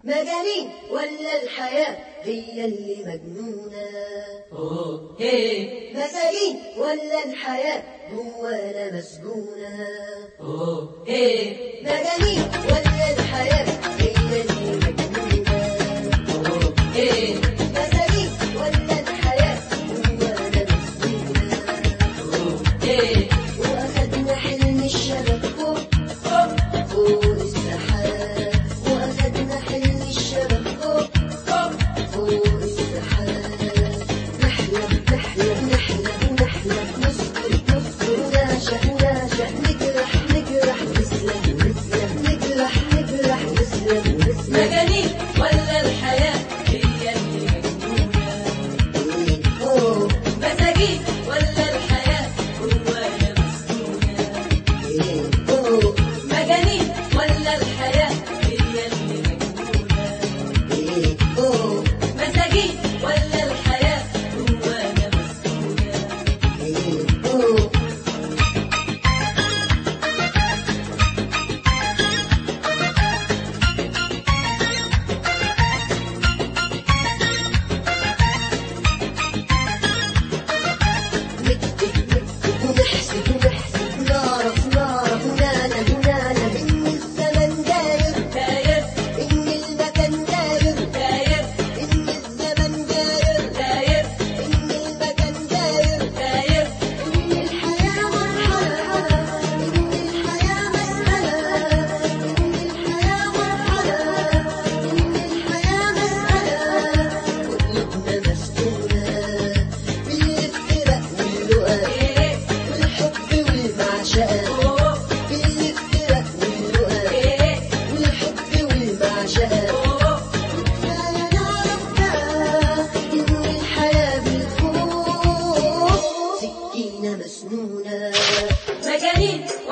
مجانين ولا الحياة هي اللي مجنونة أوه هي مساجين ولا الحياة جوانا مسجونة أوه هي مجانين ولا الحياة هي اللي مجنونة أوه هي مساجين ولا الحياة جوانا مسجونة أوه هي وأخدنا حلم الشباب فوق فوق السحاب وأخدنا حلم الشباب فوق فوق السحاب نحلم نحلم نحلم نحلم نصبر نصبر ونعشق نعشق نجرح نجرح نسلم نسلم نجرح نجرح نسلم نسلم مجانين ولا الحياة هي اللي مجنونة أوه مساجين ولا الحياة جوانا مسجونة أوه مجانين ولا الحياة هي اللي مجنونة أوه مساجين ولا الحياة جوانا مسجونة أوه نكتب نكتب ونحسب ونحسب نعرف نعرف ونعلم ونعلم إن الزمن داير داير إن المكان داير داير إن الزمن داير داير إن المكان داير داير إن الحياة مرحلة إن الحياة مسألة إن الحياة مرحلة إن الحياة مسألة قلوبنا مسكونة بالافتراء واللقاء إيه والحب والمعشقة أوه بالافتراء واللقاء إيه والحب والمعشقة أوه كفاية نعرف بقى إن الحياة بالخوف سكينة مسنونة مجانين